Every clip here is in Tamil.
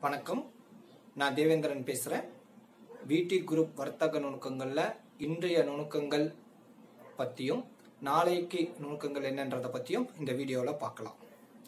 வணக்கம் நான் தேவேந்திரன் பேசுகிறேன் விடி குரூப் வர்த்தக நுணுக்கங்களில் இன்றைய நுணுக்கங்கள் பற்றியும் நாளைக்கு நுணுக்கங்கள் என்னன்றதை பற்றியும் இந்த வீடியோவில் பார்க்கலாம்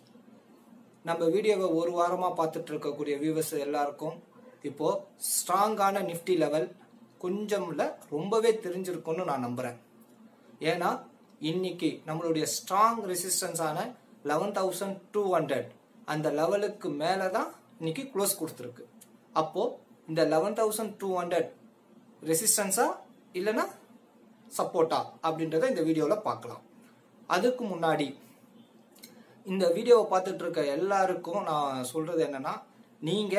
நம்ம வீடியோவை ஒரு வாரமாக பார்த்துட்டு இருக்கக்கூடிய வியூவர்ஸ் எல்லாருக்கும் இப்போது ஸ்ட்ராங்கான நிஃப்டி லெவல் கொஞ்சம் இல்லை ரொம்பவே தெரிஞ்சிருக்கும்னு நான் நம்புகிறேன் ஏன்னா இன்னைக்கு நம்மளுடைய ஸ்ட்ராங் ரெசிஸ்டன்ஸான லெவன் தௌசண்ட் டூ ஹண்ட்ரட் அந்த லெவலுக்கு மேலே தான் இன்னைக்கு க்ளோஸ் கொடுத்துருக்கு அப்போ இந்த லெவன் தௌசண்ட் டூ ஹண்ட்ரட் ரெசிஸ்டன்ஸா இல்லைன்னா சப்போர்ட்டா அப்படின்றத இந்த வீடியோவில் பார்க்கலாம் அதுக்கு முன்னாடி இந்த வீடியோவை பார்த்துட்டு இருக்க எல்லாருக்கும் நான் சொல்றது என்னன்னா நீங்க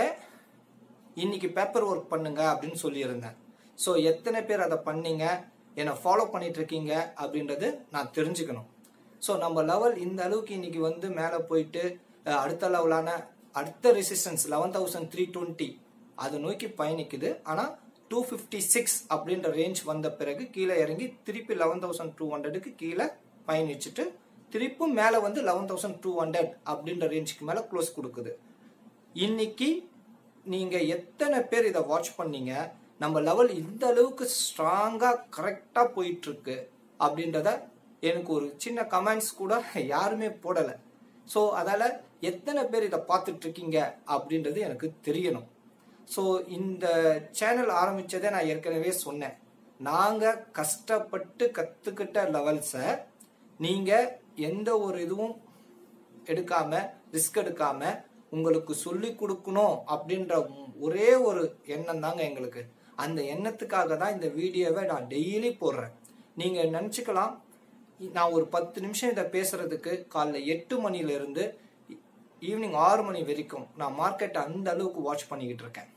இன்னைக்கு பேப்பர் ஒர்க் பண்ணுங்க அப்படின்னு சொல்லியிருந்தேன் ஸோ எத்தனை பேர் அதை பண்ணீங்க என்னை ஃபாலோ பண்ணிட்டு இருக்கீங்க அப்படின்றது நான் தெரிஞ்சுக்கணும் ஸோ நம்ம லெவல் இந்த அளவுக்கு இன்னைக்கு வந்து மேலே போயிட்டு அஹ், அடுத்த லெவலான அடுத்த resistance eleven thousand three twenty அதை நோக்கி பயணிக்குது ஆனால் டூ ஃபிஃப்டி சிக்ஸ் அப்படின்ற ரேஞ்ச் வந்த பிறகு கீழே இறங்கி திருப்பி லெவன் தௌசண்ட் டூ ஹண்ட்ரடுக்கு கீழே பயணிச்சுட்டு திருப்பும் மேலே வந்து லெவன் தௌசண்ட் டூ ஹண்ட்ரட் அப்படின்ற ரேஞ்சுக்கு மேலே க்ளோஸ் கொடுக்குது இன்னைக்கு நீங்க எத்தனை பேர் இதை வாட்ச் பண்ணீங்க நம்ம லெவல் இந்த அளவுக்கு ஸ்ட்ராங்கா கரெக்டா போயிட்டு இருக்கு அப்படின்றத எனக்கு ஒரு சின்ன கமெண்ட்ஸ் கூட யாருமே போடல ஸோ அதால எத்தனை பேர் இதை பார்த்துட்டு இருக்கீங்க அப்படின்றது எனக்கு தெரியணும் ஸோ இந்த சேனல் ஆரம்பிச்சதே நான் ஏற்கனவே சொன்னேன் நாங்க கஷ்டப்பட்டு கத்துக்கிட்ட லெவல்ஸை நீங்க எந்த ஒரு இதுவும் எடுக்காம ரிஸ்க் எடுக்காம உங்களுக்கு சொல்லி கொடுக்கணும் அப்படின்ற ஒரே ஒரு எண்ணம் தாங்க எங்களுக்கு அந்த எண்ணத்துக்காக தான் இந்த வீடியோவை நான் டெய்லி போடுறேன் நீங்க நினச்சிக்கலாம் நான் ஒரு பத்து நிமிஷம் இதை பேசுறதுக்கு காலைல எட்டு மணில இருந்து ஈவினிங் ஆறு மணி வரைக்கும் நான் மார்க்கெட்டை அந்த அளவுக்கு வாட்ச் பண்ணிக்கிட்டு இருக்கேன்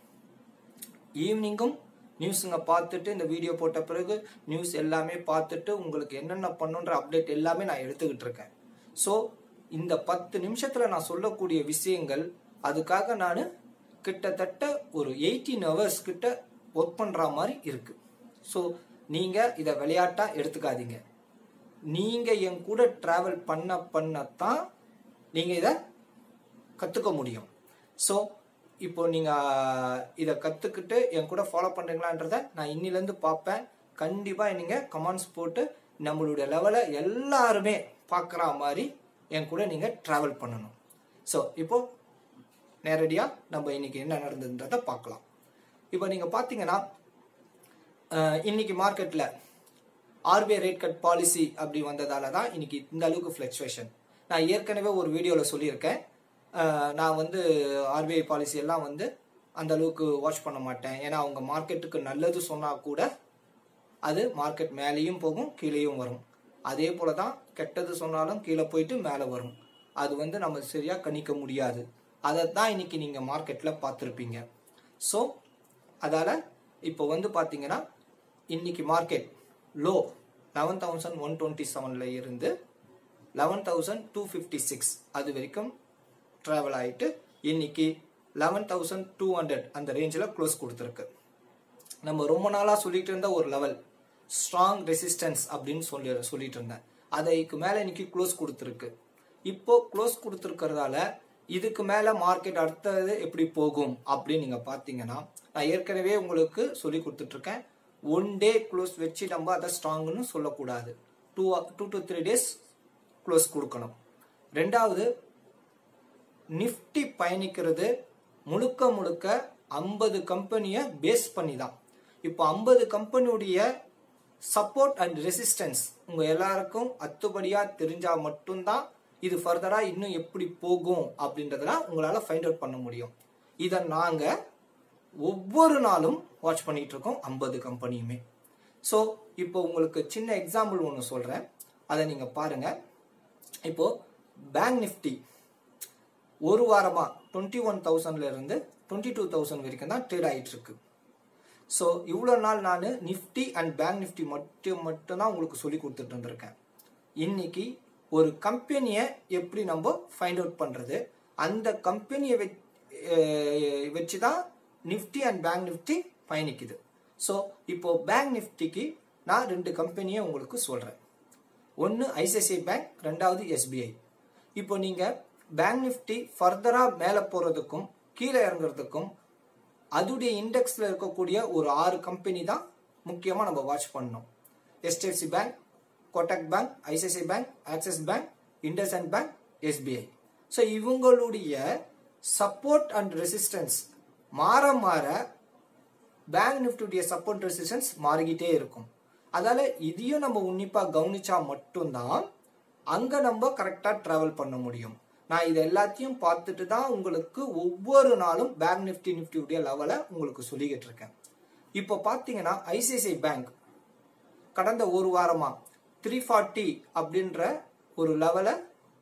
ஈவினிங்கும் நியூஸுங்க பார்த்துட்டு இந்த வீடியோ போட்ட பிறகு நியூஸ் எல்லாமே பார்த்துட்டு உங்களுக்கு என்னென்ன பண்ணுன்ற அப்டேட் எல்லாமே நான் எடுத்துக்கிட்டு இருக்கேன் ஸோ இந்த பத்து நிமிஷத்துல நான் சொல்லக்கூடிய விஷயங்கள் அதுக்காக நான் கிட்டத்தட்ட ஒரு எயிட்டீன் ஹவர்ஸ் கிட்ட ஒர்க் பண்ற மாதிரி இருக்கு ஸோ நீங்க இதை விளையாட்டா எடுத்துக்காதீங்க நீங்க என் கூட டிராவல் பண்ண பண்ணத்தான் நீங்க இதை கத்துக்க முடியும் ஸோ இப்போ நீங்க இதை கத்துக்கிட்டு என் கூட ஃபாலோ பண்றீங்களான்றத நான் இன்னிலேருந்து பார்ப்பேன் கண்டிப்பா நீங்க கமெண்ட்ஸ் போட்டு நம்மளுடைய லெவலை எல்லாருமே பார்க்குற மாதிரி என் கூட நீங்க டிராவல் பண்ணணும் ஸோ இப்போ நேரடியா நம்ம இன்னைக்கு என்ன நடந்ததுன்றத பார்க்கலாம் இப்போ நீங்க பார்த்தீங்கன்னா அஹ், இன்னைக்கு மார்க்கெட்ல ஆர்பிஐ ரேட் கட் பாலிசி அப்படி வந்ததால தான் இன்னைக்கு இந்த அளவுக்கு ஃபிளக்சுவேஷன் நான் ஏற்கனவே ஒரு வீடியோவில் சொல்லியிருக்கேன் அஹ், நான் வந்து ஆர்பிஐ பாலிசி எல்லாம் வந்து அந்த அளவுக்கு வாட்ச் பண்ண மாட்டேன் ஏன்னா அவங்க மார்க்கெட்டுக்கு நல்லது சொன்னா கூட அது மார்க்கெட் மேலேயும் போகும் கீழேயும் வரும் அதே போல தான் கெட்டது சொன்னாலும் கீழே போயிட்டு மேலே வரும் அது வந்து நம்ம சரியா கணிக்க முடியாது அதை தான் இன்னைக்கு நீங்க மார்க்கெட்ல பார்த்துருப்பீங்க ஸோ அதால இப்போ வந்து பார்த்தீங்கன்னா இன்னைக்கு market low eleven thousand one twenty செவன்ல இருந்து eleven thousand two fifty six அது வரைக்கும் ட்ராவல் ஆயிட்டு இன்னைக்கு லெவன் தௌசண்ட் டூ ஹண்ட்ரட் அந்த ரேஞ்சில் க்ளோஸ் கொடுத்துருக்கு நம்ம ரொம்ப நாளா சொல்லிட்டு இருந்த ஒரு லெவல் ஸ்ட்ராங் ரெசிஸ்டன்ஸ் அப்படின்னு சொல்லி சொல்லிட்டு இருந்தேன் அதைக்கு மேல இன்னைக்கு க்ளோஸ் கொடுத்துருக்கு இப்போ க்ளோஸ் கொடுத்துருக்கறதால இதுக்கு மேல மார்க்கெட் அடுத்தது எப்படி போகும் அப்படின்னு நீங்க பாத்தீங்கன்னா நான் ஏற்கனவே உங்களுக்கு சொல்லி கொடுத்துட்டு இருக்கேன் ஒன் டே க்ளோஸ் வச்சு நம்ம அதை ஸ்ட்ராங்னு சொல்லக்கூடாது two two to three days close கொடுக்கணும் ரெண்டாவது நிஃப்டி பயணிக்கிறது முழுக்க முழுக்க ஐம்பது கம்பெனியை பேஸ் பண்ணி தான் இப்போ ஐம்பது கம்பெனியுடைய சப்போர்ட் அண்ட் ரெசிஸ்டன்ஸ் உங்க எல்லாருக்கும் அத்துபடியா தெரிஞ்சா மட்டும்தான் இது ஃபர்தரா இன்னும் எப்படி போகும் அப்படின்றதெல்லாம் உங்களால ஃபைண்ட் அவுட் பண்ண முடியும் இதை நாங்க ஒவ்வொரு நாளும் வாட்ச் பண்ணிட்டு இருக்கோம் ஐம்பது கம்பெனியுமே ஸோ இப்போ உங்களுக்கு சின்ன எக்ஸாம்பிள் ஒன்று சொல்றேன் அதை நீங்க பாருங்க இப்போ பேங்க் நிஃப்டி ஒரு வாரமா டுவெண்ட்டி ஒன் தௌசண்ட்ல இருந்து டுவெண்ட்டி டூ தௌசண்ட் வரைக்கும் தான் ட்ரேட் ஆயிட்டு இருக்கு ஸோ இவ்வளோ நாள் நான் நிஃப்டி அண்ட் பேங்க் நிஃப்டி மட்டும் மட்டும்தான் உங்களுக்கு சொல்லி கொடுத்துட்டு இருந்திருக்கேன் இன்னைக்கு ஒரு கம்பெனியை எப்படி நம்ம ஃபைண்ட் அவுட் பண்றது அந்த கம்பெனியை வச்சு தான் நிஃப்டி அண்ட் பேங்க் நிஃப்டி பயணிக்குது ஸோ இப்போ பேங்க் நிஃப்டிக்கு நான் ரெண்டு கம்பெனியை உங்களுக்கு சொல்றேன் ஒன்று ஐசிஐசிஐ பேங்க் ரெண்டாவது எஸ்பிஐ இப்போ நீங்க பேங்க் நிஃப்டி ஃபர்தரா மேலே போறதுக்கும் கீழே இறங்குறதுக்கும் அதுடைய இண்டெக்ஸ்ல இருக்கக்கூடிய ஒரு ஆறு கம்பெனி தான் முக்கியமா நம்ம வாட்ச் பண்ணணும் HDFC bank Kotak bank ICICI bank Axis bank IndusInd bank SBI so இவங்களுடைய சப்போர்ட் அண்ட் ரெசிஸ்டன்ஸ் மாற மாற பேங்க் நிஃப்டியுடைய சப்போர்ட் ரெசிஸ்டன்ஸ் மாறிக்கிட்டே இருக்கும் அதால இதையும் நம்ம உன்னிப்பா கவனிச்சா மட்டும்தான் அங்க நம்ம கரெக்டா டிராவல் பண்ண முடியும் நான் இது எல்லாத்தையும் பார்த்துட்டு தான் உங்களுக்கு ஒவ்வொரு நாளும் பேங்க் நிஃப்டி நிஃப்டியுடைய லெவலை உங்களுக்கு சொல்லிக்கிட்டு இருக்கேன் இப்போ பார்த்தீங்கன்னா ஐசிஐசிஐ பேங்க் கடந்த ஒரு வாரமா த்ரீ ஃபார்ட்டி அப்படின்ற ஒரு லெவலை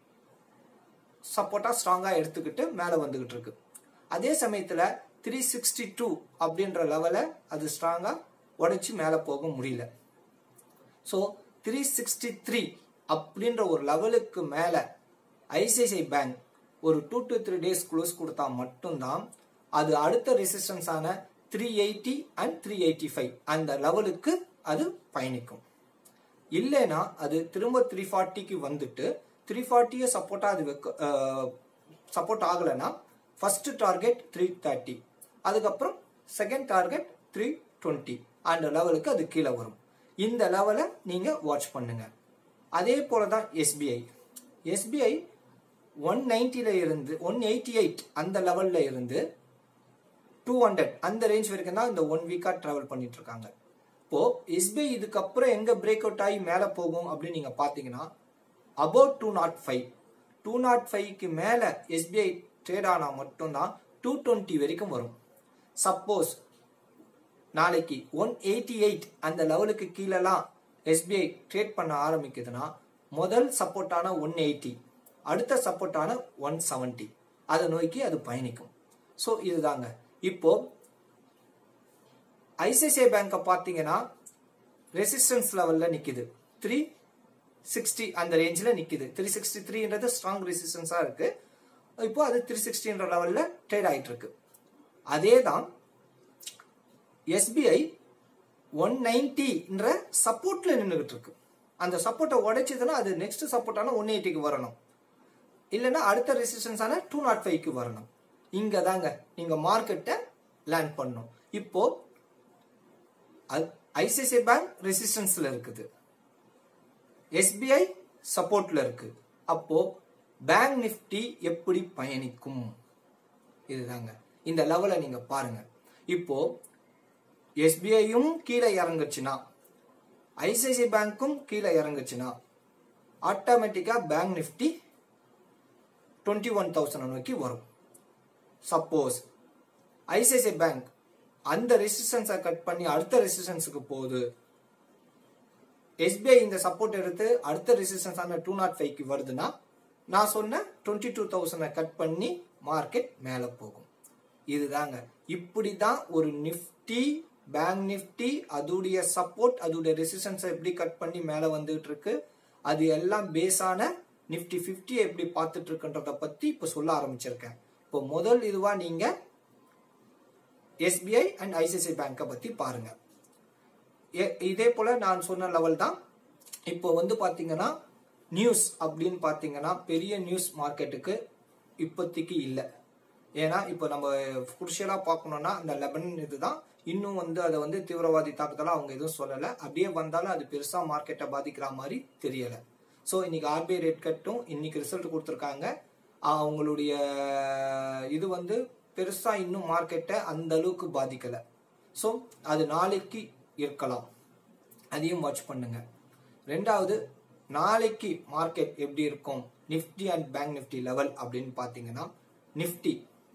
சப்போர்ட்டா ஸ்ட்ராங்கா எடுத்துக்கிட்டு மேலே வந்துகிட்டு இருக்கு அதே சமயத்துல த்ரீ சிக்ஸ்டி டூ அப்படின்ற லெவலை அது ஸ்ட்ராங்கா உடைச்சு மேலே போக முடியல ஸோ த்ரீ சிக்ஸ்டி த்ரீ அப்படின்ற ஒரு லெவலுக்கு மேலே ஐசிஐசிஐ பேங்க் ஒரு two to three days close கொடுத்தா மட்டும்தான் அது அடுத்த ரெசிஸ்டன்ஸான three eighty and three eighty five அந்த லெவலுக்கு அது பயணிக்கும் இல்லைன்னா அது திரும்ப த்ரீ ஃபார்ட்டிக்கு வந்துட்டு த்ரீ ஃபார்ட்டியை சப்போர்ட்டாக அது வைக்க சப்போர்ட் ஆகலைன்னா ஃபர்ஸ்ட் டார்கெட் த்ரீ தேர்ட்டி அதுக்கப்புறம் செகண்ட் டார்கெட் த்ரீ டுவெண்ட்டி அந்த லெவலுக்கு அது கீழே வரும் இந்த லெவலை நீங்கள் வாட்ச் பண்ணுங்க அதே போல தான் எஸ்பிஐ எஸ்பிஐ ஒன் நைன்டில இருந்து ஒன் எயிட்டி எயிட் அந்த லெவல்ல இருந்து டூ ஹண்ட்ரட் அந்த ரேஞ்ச் வரைக்கும் தான் இந்த ஒன் வீக்கா டிராவல் பண்ணிட்டு இருக்காங்க இப்போ எஸ்பிஐ இதுக்கப்புறம் எங்க பிரேக் அவுட் ஆகி மேலே போகும் அப்படின்னு நீங்க பாத்தீங்கன்னா about two nought five two nought ஃபைவ்க்கு மேலே எஸ்பிஐ ட்ரேட் ஆனால் மட்டும்தான் டூ டுவெண்ட்டி வரைக்கும் வரும் சப்போஸ் நாளைக்கு ஒன் எயிட்டி எயிட் அந்த லெவலுக்கு கீழெல்லாம் எஸ்பிஐ ட்ரேட் பண்ண ஆரம்பிக்குதுன்னா முதல் சப்போர்ட்டான ஒன் எயிட்டி அடுத்த சப்போர்ட்டான ஒன் செவன்ட்டி அதை நோக்கி அது பயணிக்கும் ஸோ இதுதாங்க இப்போ ஐசிஐசிஐ பேங்கை பார்த்தீங்கன்னா ரெசிஸ்டன்ஸ் லெவலில் நிற்கிது த்ரீ சிக்ஸ்டி அந்த ரேஞ்சில் நிற்கிது த்ரீ சிக்ஸ்டி த்ரீன்றது ஸ்ட்ராங் ரெசிஸ்டன்ஸாக இருக்கு இப்போ அது த்ரீ சிக்ஸ்டின்ற லெவலில் ட்ரேட் ஆகிட்டு இருக்கு அதே தான் எஸ்பிஐ ஒன் நைன்டின்ற சப்போர்ட்ல நின்றுகிட்டு இருக்கு அந்த சப்போர்ட்டை உடைச்சதுன்னா அது நெக்ஸ்ட் சப்போர்ட்டான ஒன் எயிட்டிக்கு வரணும் இல்லைன்னா அடுத்த ரெசிஸ்டன்ஸான டூ நாட் ஃபைவ்க்கு வரணும் இங்க தாங்க நீங்க மார்க்கெட்டை லேண்ட் பண்ணும் இப்போ ஐசிஐசிஐ பேங்க் ரெசிஸ்டன்ஸ்ல இருக்குது எஸ்பிஐ சப்போர்ட்ல இருக்கு அப்போ பேங்க் நிஃப்டி எப்படி பயணிக்கும் இதுதாங்க இந்த லெவலை நீங்க பாருங்க இப்போ எஸ்பிஐயும் கீழே இறங்குச்சுன்னா ஐசிஐசிஐ பேங்க்கும் கீழே இறங்குச்சுன்னா ஆட்டோமேட்டிக்கா bank Nifty twenty one thousand நோக்கி வரும் சப்போஸ் ஐசிஐசிஐ பேங்க் அந்த ரெசிஸ்டன்ஸை கட் பண்ணி அடுத்த ரெசிஸ்டன்ஸுக்கு போகுது எஸ்பிஐ இந்த சப்போர்ட் எடுத்து அடுத்த ரெசிஸ்டன்ஸான டூ நாட் ஃபைவ்க்கு வருதுன்னா நான் சொன்ன டுவெண்ட்டி டூ தௌசண்டை கட் பண்ணி மார்க்கெட் மேலே போகும் இதுதாங்க இப்படி தான் ஒரு நிஃப்டி பேங்க் நிஃப்டி அதோடைய சப்போர்ட் அதோடைய ரெசிஸ்டன்ஸை எப்படி கட் பண்ணி மேலே வந்துகிட்டு இருக்கு அது எல்லாம் பேஸான நிஃப்டி ஃபிஃப்டி எப்படி பார்த்துட்டு இருக்குன்றத பத்தி இப்போ சொல்ல ஆரம்பிச்சிருக்கேன் இப்போ முதல் இதுவா நீங்க எஸ்பிஐ அண்ட் ஐசிஐசிஐ பேங்கை பத்தி பாருங்க இதே போல நான் சொன்ன லெவல் தான் இப்போ வந்து பாத்தீங்கன்னா நியூஸ் அப்படின்னு பாத்தீங்கன்னா பெரிய நியூஸ் மார்க்கெட்டுக்கு இப்போதைக்கு இல்லை ஏன்னா இப்போ நம்ம குருஷியலாக பார்க்கணும்னா இந்த லெபனன் இதுதான் இன்னும் வந்து அதை வந்து தீவிரவாதி தாக்குதலாக அவங்க எதுவும் சொல்லலை அப்படியே வந்தாலும் அது பெருசாக மார்க்கெட்டை பாதிக்கிற மாதிரி தெரியலை ஸோ இன்னைக்கு ஆர்பிஐ ரேட் கட்டும் இன்னைக்கு ரிசல்ட் கொடுத்துருக்காங்க அவங்களுடைய இது வந்து பெருசாக இன்னும் மார்க்கெட்டை அந்த அளவுக்கு பாதிக்கலை ஸோ அது நாளைக்கு இருக்கலாம் அதையும் வாட்ச் பண்ணுங்க ரெண்டாவது நாளைக்கு மார்க்கெட் எப்படி இருக்கும் Nifty and bank Nifty level அப்படின்னு பார்த்தீங்கன்னா நிஃப்டி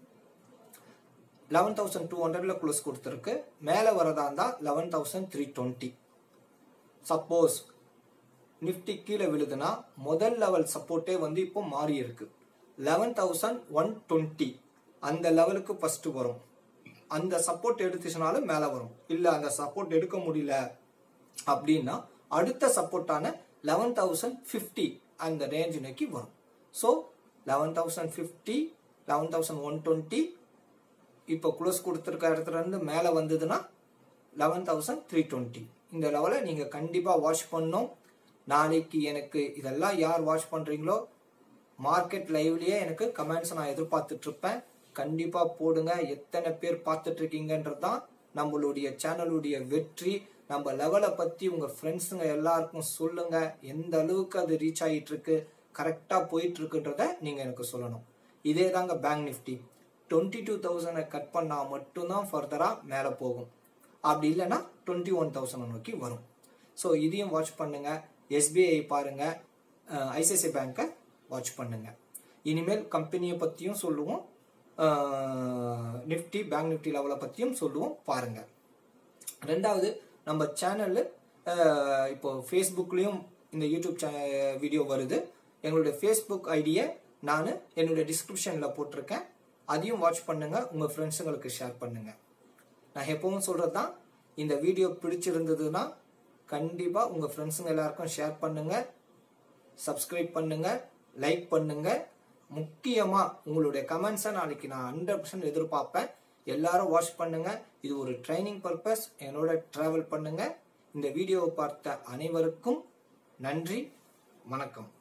லெவன் தௌசண்ட் டூ ஹண்ட்ரட்ல க்ளோஸ் கொடுத்துருக்கு மேலே வரதா இருந்தால் eleven thousand three twenty suppose Nifty கீழே விழுதுன்னா முதல் லெவல் சப்போர்ட்டே வந்து இப்போ மாறி இருக்கு லெவன் தௌசண்ட் ஒன் டுவெண்ட்டி அந்த லெவலுக்கு ஃபர்ஸ்ட் வரும் அந்த சப்போர்ட் எடுத்துச்சுனாலும் மேலே வரும் இல்லை அந்த சப்போர்ட் எடுக்க முடியல அப்படின்னா அடுத்த சப்போர்ட்டான லெவன் தௌசண்ட் ஃபிஃப்டி அந்த ரேஞ்ச் நோக்கி வரும் so eleven thousand fifty eleven thousand one twenty இப்போ க்ளோஸ் கொடுத்துருக்க இடத்துல இருந்து மேலே வந்ததுன்னா லெவன் தௌசண்ட் த்ரீ டுவெண்ட்டி இந்த லெவலை நீங்கள் கண்டிப்பாக வாட்ச் பண்ணணும் நாளைக்கு எனக்கு இதெல்லாம் யார் வாட்ச் பண்ணுறீங்களோ மார்க்கெட் லைவ்லயே எனக்கு கமெண்ட்ஸ் நான் எதிர்பார்த்துட்டு இருப்பேன் கண்டிப்பா போடுங்க எத்தனை பேர் பார்த்துட்டு இருக்கீங்கன்றது தான் நம்மளுடைய சேனலுடைய வெற்றி நம்ம லெவலை பத்தி உங்க ஃப்ரெண்ட்ஸுங்க எல்லாருக்கும் சொல்லுங்க எந்த அளவுக்கு அது ரீச் ஆகிட்டு இருக்கு கரெக்டா போயிட்டு இருக்குன்றத நீங்க எனக்கு சொல்லணும் இதே தாங்க பேங்க் நிஃப்டி டுவெண்ட்டி டூ தௌசண்டை கட் பண்ணா மட்டும்தான் ஃபர்தரா மேலே போகும் அப்படி இல்லைன்னா டுவெண்ட்டி ஒன் தௌசண்ட் நோக்கி வரும் ஸோ இதையும் வாட்ச் பண்ணுங்க எஸ்பிஐ பாருங்க ஐசிஐசிஐ பேங்கை வாட்ச் பண்ணுங்க இனிமேல் கம்பெனியை பற்றியும் சொல்லுவோம் நிஃப்டி பேங்க் நிஃப்டி லெவலை பற்றியும் சொல்லுவோம் பாருங்க ரெண்டாவது நம்ம சேனல் இப்போ ஃபேஸ்புக்லேயும் இந்த யூடியூப் வீடியோ வருது எங்களுடைய ஃபேஸ்புக் ஐடியை நான் என்னுடைய டிஸ்கிரிப்ஷனில் போட்டிருக்கேன் அதையும் வாட்ச் பண்ணுங்க உங்கள் ஃப்ரெண்ட்ஸுங்களுக்கு ஷேர் பண்ணுங்க நான் எப்பவும் சொல்கிறது தான் இந்த வீடியோ பிடிச்சிருந்ததுன்னா கண்டிப்பாக உங்கள் ஃப்ரெண்ட்ஸுங்க எல்லாருக்கும் ஷேர் பண்ணுங்க சப்ஸ்கிரைப் பண்ணுங்க லைக் பண்ணுங்க முக்கியமாக உங்களுடைய கமெண்ட்ஸை நாளைக்கு நான் ஹண்ட்ரட் பர்சன்ட் எதிர்பார்ப்பேன் எல்லாரும் வாட்ச் பண்ணுங்க இது ஒரு ட்ரைனிங் பர்பஸ் என்னோட ட்ராவல் பண்ணுங்க இந்த வீடியோவை பார்த்த அனைவருக்கும் நன்றி வணக்கம்